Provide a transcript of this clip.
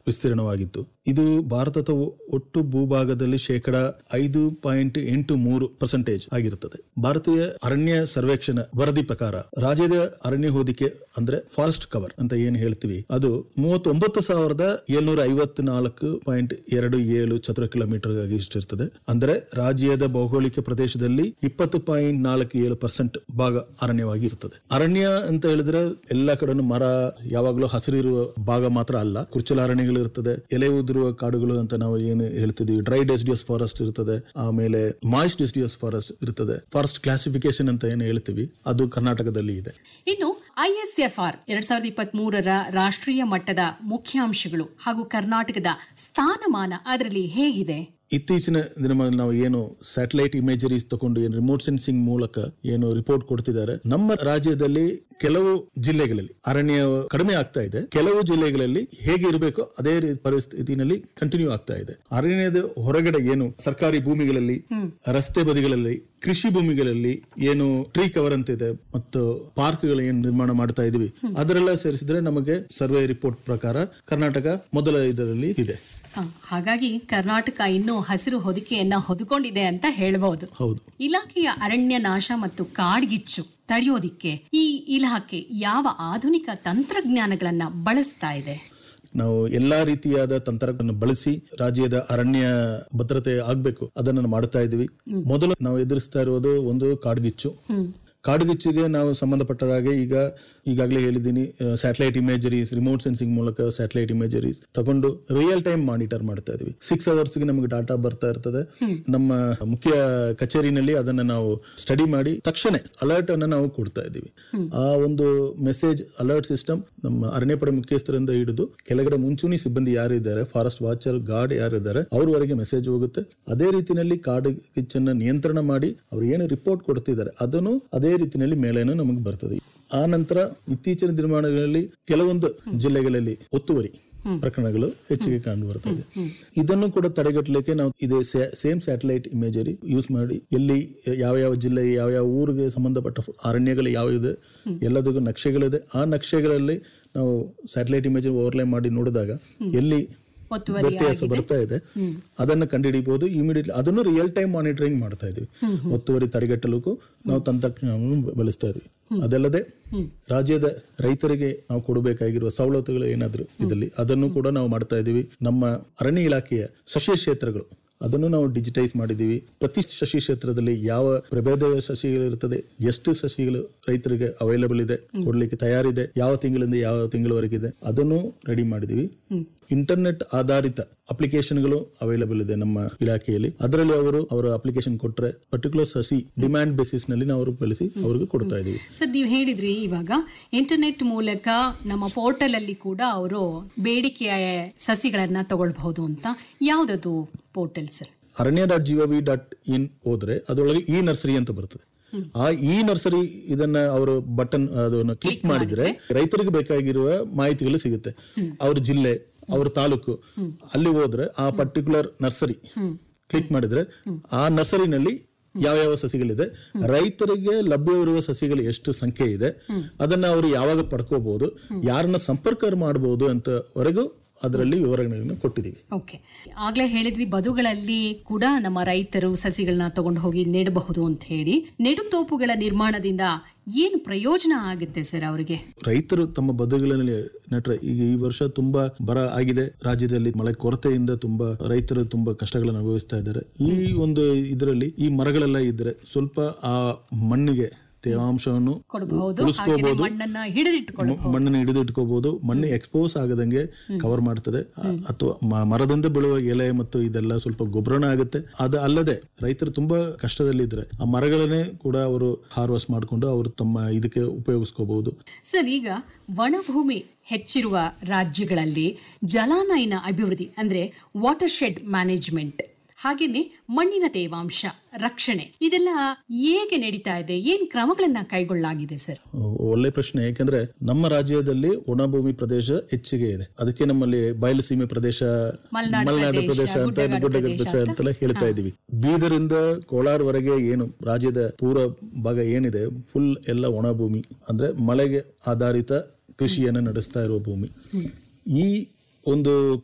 ವಿಸ್ತೀರ್ಣವಾಗಿತ್ತು ಇದು ಭಾರತದ ಒ- ಒಟ್ಟು ಭೂಭಾಗದಲ್ಲಿ ಶೇಕಡ ಐದು ಪಾಯಿಂಟ್ ಎಂಟು ಮೂರು ಪರ್ಸೆಂಟೇಜ್ ಆಗಿರುತ್ತದೆ ಭಾರತೀಯ ಅರಣ್ಯ ಸರ್ವೇಕ್ಷಣ ವರದಿ ಪ್ರಕಾರ ರಾಜ್ಯದ ಅರಣ್ಯ ಹೊದಿಕೆ ಅಂದ್ರೆ ಫಾರೆಸ್ಟ್ ಕವರ್ ಅಂತ ಏನ್ ಹೇಳ್ತೀವಿ ಅದು ಮೂವತ್ತೊಂಬತ್ತು ಸಾವಿರದ ಏಳ್ನೂರ ಐವತ್ನಾಲ್ಕು ಪಾಯಿಂಟ್ ಎರಡು ಏಳು ಚದುರ ಕಿಲೋಮೀಟರ್ ಆಗಿ ಇಷ್ಟಿರ್ತದೆ ಅಂದ್ರೆ ರಾಜ್ಯದ ಭೌಗೋಳಿಕ ಪ್ರದೇಶದಲ್ಲಿ ಇಪ್ಪತ್ತು ಪಾಯಿಂಟ್ ನಾಲ್ಕು ಏಳು ಪರ್ಸೆಂಟ್ ಭಾಗ ಅರಣ್ಯವಾಗಿ ಇರ್ತದೆ ಅರಣ್ಯ ಅಂತ ಹೇಳಿದ್ರೆ ಎಲ್ಲಾ ಕಡೆನೂ ಮರ ಯಾವಾಗಲೂ ಹಸಿರಿರುವ ಭಾಗ ಮಾತ್ರ ಅಲ್ಲ ಕುರ್ಚಲ ಅರಣ್ಯಗಳು ಇರ್ತದೆ ಎಲೆ ಉದುರುವ ಕಾಡುಗಳು ಅಂತ ನಾವು ಏನು ಹೇಳ್ತಿದ್ವಿ ಡ್ರೈ ಡೆಸಿಡಿಯಸ್ ಫಾರೆಸ್ಟ್ ಇರ್ತದೆ ಆಮೇಲೆ ಮಾಯ್ಸ್ಟ್ ಡೆಸಿಡಿಯಸ್ ಫಾರೆಸ್ಟ್ ಇರ್ತದೆ ಫಾರೆಸ್ಟ್ ಕ್ಲಾಸಿಫಿಕೇಶನ್ ಅಂತ ಏನು ಹೇಳ್ತೀವಿ ಅದು ಕರ್ನಾಟಕದಲ್ಲಿ ಇದೆ ಇನ್ನು ಐಎಸ್ಎಫ್ಆರ್ ಎರಡ್ ಸಾವಿರದ ಇಪ್ಪತ್ತ್ ಮೂರರ ರಾಷ್ಟ್ರೀಯ ಮಟ್ಟದ ಮುಖ್ಯಾಂಶಗಳು ಹಾಗೂ ಕರ್ನಾಟಕದ ಸ್ಥಾನಮಾನ ಅದರಲ್ಲಿ ಹೇಗಿದೆ ಇತ್ತೀಚಿನ ದಿನಗಳಲ್ಲಿ ನಾವು ಏನು ಸ್ಯಾಟಲೈಟ್ ಇಮೇಜರೀಸ್ ತಗೊಂಡು ಏನು ರಿಮೋಟ್ ಸೆನ್ಸಿಂಗ್ ಮೂಲಕ ಏನು ರಿಪೋರ್ಟ್ ಕೊಡ್ತಿದ್ದಾರೆ ನಮ್ಮ ರಾಜ್ಯದಲ್ಲಿ ಕೆಲವು ಜಿಲ್ಲೆಗಳಲ್ಲಿ ಅರಣ್ಯ ಕಡಿಮೆ ಆಗ್ತಾ ಇದೆ ಕೆಲವು ಜಿಲ್ಲೆಗಳಲ್ಲಿ ಹೇಗೆ ಇರಬೇಕು ಅದೇ ರೀತಿ ಪರಿಸ್ಥಿತಿನಲ್ಲಿ ಕಂಟಿನ್ಯೂ ಆಗ್ತಾ ಇದೆ ಅರಣ್ಯದ ಹೊರಗಡೆ ಏನು ಸರ್ಕಾರಿ ಭೂಮಿಗಳಲ್ಲಿ ರಸ್ತೆ ಬದಿಗಳಲ್ಲಿ ಕೃಷಿ ಭೂಮಿಗಳಲ್ಲಿ ಏನು ಟ್ರೀ ಕವರ್ ಅಂತ ಇದೆ ಮತ್ತು ಪಾರ್ಕ್ಗಳು ಏನು ನಿರ್ಮಾಣ ಮಾಡ್ತಾ ಇದೀವಿ ಅದರೆಲ್ಲ ಸೇರಿಸಿದ್ರೆ ನಮಗೆ ಸರ್ವೆ ರಿಪೋರ್ಟ್ ಪ್ರಕಾರ ಕರ್ನಾಟಕ ಮೊದಲ ಇದರಲ್ಲಿ ಇದೆ ಹ, ಹಾಗಾಗಿ ಕರ್ನಾಟಕ ಇನ್ನೂ ಹಸಿರು ಹೊದಿಕೆಯನ್ನ ಹೊದ್ಕೊಂಡಿದೆ ಅಂತ ಹೇಳಬಹುದು ಹೌದು ಇಲಾಖೆಯ ಅರಣ್ಯ ನಾಶ ಮತ್ತು ಕಾಡ್ಗಿಚ್ಚು ತಡೆಯೋದಿಕ್ಕೆ ಈ ಇಲಾಖೆ ಯಾವ ಆಧುನಿಕ ತಂತ್ರಜ್ಞಾನಗಳನ್ನ ಬಳಸ್ತಾ ಇದೆ ನಾವು ಎಲ್ಲಾ ರೀತಿಯಾದ ತಂತ್ರಗಳನ್ನು ಬಳಸಿ ರಾಜ್ಯದ ಅರಣ್ಯ ಭದ್ರತೆ ಆಗ್ಬೇಕು ಅದನ್ನು ಮಾಡ್ತಾ ಇದೀವಿ ಮೊದಲು ನಾವು ಎದುರಿಸ್ತಾ ಇರೋದು ಒಂದು ಕಾಡ್ಗಿಚ್ಚು ಕಾಡುಗಿಚ್ಚಿಗೆ ನಾವು ಸಂಬಂಧಪಟ್ಟ ಹಾಗೆ ಈಗ ಈಗಾಗಲೇ ಹೇಳಿದ್ದೀನಿ ಸ್ಯಾಟಲೈಟ್ ಇಮೇಜರೀಸ್ ರಿಮೋಟ್ ಸೆನ್ಸಿಂಗ್ ಮೂಲಕ ಸ್ಯಾಟಲೈಟ್ ಇಮೇಜರೀಸ್ ತಗೊಂಡು ರಿಯಲ್ ಟೈಮ್ ಮಾನಿಟರ್ ಮಾಡ್ತಾ ಇದೀವಿ ಸಿಕ್ಸ್ ಅವರ್ಸ್ಗೆ ನಮಗೆ ಡಾಟಾ ಬರ್ತಾ ಇರ್ತದೆ ನಮ್ಮ ಮುಖ್ಯ ಕಚೇರಿನಲ್ಲಿ ಅದನ್ನ ನಾವು ಸ್ಟಡಿ ಮಾಡಿ ತಕ್ಷಣ ಅಲರ್ಟ್ ಅನ್ನ ನಾವು ಕೊಡ್ತಾ ಇದೀವಿ ಆ ಒಂದು ಮೆಸೇಜ್ ಅಲರ್ಟ್ ಸಿಸ್ಟಮ್ ನಮ್ಮ ಅರಣ್ಯ ಪಡೆ ಮುಖ್ಯಸ್ಥರಿಂದ ಹಿಡಿದು ಕೆಳಗಡೆ ಮುಂಚೂಣಿ ಸಿಬ್ಬಂದಿ ಯಾರಿದ್ದಾರೆ ಫಾರೆಸ್ಟ್ ವಾಚರ್ ಗಾರ್ಡ್ ಯಾರಿದ್ದಾರೆ ಅವ್ರವರೆಗೆ ಮೆಸೇಜ್ ಹೋಗುತ್ತೆ ಅದೇ ರೀತಿಯಲ್ಲಿ ಕಾಡು ಕಿಚ್ಚನ್ನ ನಿಯಂತ್ರಣ ಮಾಡಿ ಅವ್ರು ಏನು ರಿಪೋರ್ಟ್ ಕೊಡ್ತಿದ್ದಾರೆ ಅದನ್ನು ಅದೇ ರೀತಿಯಲ್ಲಿ ಮೇಲೇನು ನಮಗೆ ಬರ್ತದೆ ಆ ನಂತರ ಇತ್ತೀಚಿನ ದಿನಮಾನಗಳಲ್ಲಿ ಕೆಲವೊಂದು ಜಿಲ್ಲೆಗಳಲ್ಲಿ ಒತ್ತುವರಿ ಪ್ರಕರಣಗಳು ಹೆಚ್ಚಿಗೆ ಕಂಡು ಬರ್ತದೆ ಇದನ್ನು ಕೂಡ ತಡೆಗಟ್ಟಲಿಕ್ಕೆ ನಾವು ಇದೇ ಸೇಮ್ ಸ್ಯಾಟಲೈಟ್ ಇಮೇಜರಿ ಯೂಸ್ ಮಾಡಿ ಎಲ್ಲಿ ಯಾವ ಯಾವ ಜಿಲ್ಲೆ ಯಾವ ಯಾವ ಊರಿಗೆ ಸಂಬಂಧಪಟ್ಟ ಅರಣ್ಯಗಳು ಯಾವ ಇದೆ ಎಲ್ಲದಕ್ಕೂ ನಕ್ಷೆಗಳಿದೆ ಆ ನಕ್ಷೆಗಳಲ್ಲಿ ನಾವು ಸ್ಯಾಟಲೈಟ್ ಇಮೇಜ್ ಓವರ್ಲೈ ಮಾಡಿ ನೋಡಿದಾಗ ಎಲ್ಲಿ ಒತ್ತುವರಿ ವ್ಯತ್ಯಾಸ ಬರ್ತಾ ಇದೆ ಅದನ್ನು ಕಂಡುಹಿಡಿಬಹುದು ಇಮಿಡಿಯೇಟ್ಲಿ ಅದನ್ನು ರಿಯಲ್ ಟೈಮ್ ಮಾನಿಟರಿಂಗ್ ಮಾಡ್ತಾ ಇದೀವಿ ಒತ್ತುವರಿ ತಡೆಗಟ್ಟಲಿಕ್ಕೂ ನಾವು ತಂತ್ರಜ್ಞಾನವನ್ನು ಬಳಸ್ತಾ ಇದೀವಿ ಅದಲ್ಲದೆ ರಾಜ್ಯದ ರೈತರಿಗೆ ನಾವು ಕೊಡಬೇಕಾಗಿರುವ ಸವಲತ್ತುಗಳು ಏನಾದ್ರು ಇದರಲ್ಲಿ ಅದನ್ನು ಕೂಡ ನಾವು ಮಾಡ್ತಾ ಇದೀವಿ ನಮ್ಮ ಅರಣ್ಯ ಇಲಾಖೆಯ ಸಸ್ಯ ಕ್ಷೇತ್ರಗಳು ಅದನ್ನು ನಾವು ಡಿಜಿಟೈಸ್ ಮಾಡಿದೀವಿ ಪ್ರತಿ ಸಸಿ ಕ್ಷೇತ್ರದಲ್ಲಿ ಯಾವ ಪ್ರಭೇದ ಸಸಿಗಳು ಇರ್ತದೆ ಎಷ್ಟು ಸಸಿಗಳು ರೈತರಿಗೆ ಅವೈಲಬಲ್ ಇದೆ ಕೊಡ್ಲಿಕ್ಕೆ ತಯಾರಿದೆ ಯಾವ ತಿಂಗಳಿಂದ ಯಾವ ತಿಂಗಳವರೆಗಿದೆ ಅದನ್ನು ರೆಡಿ ಮಾಡಿದೀವಿ ಇಂಟರ್ನೆಟ್ ಆಧಾರಿತ ಅಪ್ಲಿಕೇಶನ್ಗಳು ಅವೈಲಬಲ್ ಇದೆ ನಮ್ಮ ಇಲಾಖೆಯಲ್ಲಿ ಅದರಲ್ಲಿ ಅವರು ಅವರ ಅಪ್ಲಿಕೇಶನ್ ಕೊಟ್ರೆ ಪರ್ಟಿಕ್ಯುಲರ್ ಸಸಿ ಡಿಮ್ಯಾಂಡ್ ಬೇಸಿಸ್ ನಲ್ಲಿ ನಾವು ಅವರು ಬೆಳೆಸಿ ಅವ್ರಿಗೆ ಕೊಡ್ತಾ ಇದೀವಿ ಸರ್ ನೀವು ಹೇಳಿದ್ರಿ ಇವಾಗ ಇಂಟರ್ನೆಟ್ ಮೂಲಕ ನಮ್ಮ ಪೋರ್ಟಲ್ ಅಲ್ಲಿ ಕೂಡ ಅವರು ಬೇಡಿಕೆಯ ಸಸಿಗಳನ್ನ ತಗೊಳ್ಬಹುದು ಅಂತ ಯಾವ್ದದು portal sir Aranya dot G O V dot in ಹೋದ್ರೆ ಅದರೊಳಗೆ ಈ ನರ್ಸರಿ ಅಂತ ಬರ್ತದೆ ಆ ಈ ನರ್ಸರಿ ಇದನ್ನ ಅವರು ಬಟನ್ ಅದನ್ನು ಕ್ಲಿಕ್ ಮಾಡಿದ್ರೆ ರೈತರಿಗೆ ಬೇಕಾಗಿರುವ ಮಾಹಿತಿಗಳು ಸಿಗುತ್ತೆ ಅವ್ರ ಜಿಲ್ಲೆ ಅವ್ರ ತಾಲೂಕು ಅಲ್ಲಿ ಹೋದ್ರೆ ಆ ಪರ್ಟಿಕ್ಯುಲರ್ ನರ್ಸರಿ ಕ್ಲಿಕ್ ಮಾಡಿದ್ರೆ ಆ ನರ್ಸರಿನಲ್ಲಿ ಯಾವ ಯಾವ ಸಸಿಗಳಿದೆ ರೈತರಿಗೆ ಲಭ್ಯವಿರುವ ಸಸಿಗಳು ಎಷ್ಟು ಸಂಖ್ಯೆ ಇದೆ ಅದನ್ನ ಅವರು ಯಾವಾಗ ಪಡ್ಕೋಬಹುದು ಯಾರನ್ನ ಸಂಪರ್ಕ ಮಾಡಬಹುದು ಅಂತವರೆಗೂ ಅದರಲ್ಲಿ ವಿವರಣೆಗಳನ್ನು ಕೊಟ್ಟಿದ್ದೀವಿ ಓಕೆ ಆಗ್ಲೇ ಹೇಳಿದ್ವಿ ಬದುಗಳಲ್ಲಿ ಕೂಡ ನಮ್ಮ ರೈತರು ಸಸಿಗಳನ್ನ ತಗೊಂಡು ಹೋಗಿ ನೆಡಬಹುದು ಅಂತ ಹೇಳಿ ನೆಡುತೋಪುಗಳ ನಿರ್ಮಾಣದಿಂದ ಏನು ಪ್ರಯೋಜನ ಆಗುತ್ತೆ ಸರ್ ಅವರಿಗೆ ರೈತರು ತಮ್ಮ ಬದುಗಳಲ್ಲಿ ನಟ್ರೆ ಈಗ ಈ ವರ್ಷ ತುಂಬಾ ಬರ ಆಗಿದೆ ರಾಜ್ಯದಲ್ಲಿ ಮಳೆ ಕೊರತೆಯಿಂದ ತುಂಬಾ ರೈತರು ತುಂಬಾ ಕಷ್ಟಗಳನ್ನು ಅನುಭವಿಸ್ತಾ ಇದ್ದಾರೆ ಈ ಒಂದು ಇದರಲ್ಲಿ ಈ ಮರಗಳೆಲ್ಲ ಇದ್ರೆ ಸ್ವಲ್ಪ ಆ ಮಣ್ಣಿಗೆ ತೇವಾಂಶವನ್ನು ಕೊಡಬಹುದು ಉಳಿಸ್ಕೋಬಹುದು ಮಣ್ಣನ್ನ ಹಿಡಿದಿಟ್ಕೊಳ್ಳ ಮ- ಮಣ್ಣನ್ನು ಹಿಡಿದು ಇಟ್ಕೋಬಹುದು ಮಣ್ಣು ಎಕ್ಸ್ಪೋಸ್ ಆಗದಂಗೆ ಕವರ್ ಮಾಡ್ತದೆ ಅ- ಅಥವಾ ಮ- ಮರದಿಂದ ಬೀಳುವ ಎಲೆ ಮತ್ತು ಇದೆಲ್ಲ ಸ್ವಲ್ಪ ಗೊಬ್ಬರನ ಆಗುತ್ತೆ ಅದು ಅಲ್ಲದೆ ರೈತರು ತುಂಬಾ ಕಷ್ಟದಲ್ಲಿದ್ರೆ ಆ ಮರಗಳನ್ನೇ ಕೂಡ ಅವರು ಹಾರ್ವೆಸ್ಟ್ ಮಾಡಿಕೊಂಡು ಅವರು ತಮ್ಮ ಇದಕ್ಕೆ ಉಪಯೋಗಿಸ್ಕೋಬಹುದು ಸರ್ ಈಗ ವನಭೂಮಿ ಹೆಚ್ಚಿರುವ ರಾಜ್ಯಗಳಲ್ಲಿ ಜಲಾನಯನ ಅಭಿವೃದ್ಧಿ ಅಂದ್ರೆ ವಾಟರ್ ಶೆಡ್ ಮ್ಯಾನೇಜ್ಮೆಂಟ್ ಹಾಗೇನೆ ಮಣ್ಣಿನ ತೇವಾಂಶ ರಕ್ಷಣೆ ಇದೆಲ್ಲ ಹೇಗೆ ನಡೀತಾ ಇದೆ ಏನ್ ಕ್ರಮಗಳನ್ನ ಕೈಗೊಳ್ಳಲಾಗಿದೆ ಸರ್ ಒಳ್ಳೆ ಪ್ರಶ್ನೆ ಯಾಕಂದ್ರೆ ನಮ್ಮ ರಾಜ್ಯದಲ್ಲಿ ಒಣಭೂಮಿ ಪ್ರದೇಶ ಹೆಚ್ಚಿಗೆ ಇದೆ ಅದಕ್ಕೆ ನಮ್ಮಲ್ಲಿ ಬಯಲು ಸೀಮೆ ಪ್ರದೇಶ ಮಲೆನಾಡು ಮಲೆನಾಡು ಪ್ರದೇಶ, ಪ್ರದೇಶ ಅಂತ ಗುಡ್ಡಗಾಡು ಗುಡ್ಡಗಾಡು ಪ್ರದೇಶ ಪ್ರದೇಶ ಅಂತೆಲ್ಲ ಹೇಳ್ತಾ ಇದೀವಿ ಬೀದರಿಂದ ಕೋಲಾರವರೆಗೆ ಏನು ರಾಜ್ಯದ ಪೂರ್ವ ಭಾಗ ಏನಿದೆ ಫುಲ್ ಎಲ್ಲ ಒಣಭೂಮಿ ಅಂದ್ರೆ ಮಳೆಗೆ ಆಧಾರಿತ ಕೃಷಿಯನ್ನು ನಡೆಸ್ತಾ ಇರುವ ಭೂಮಿ ಈ ಒಂದು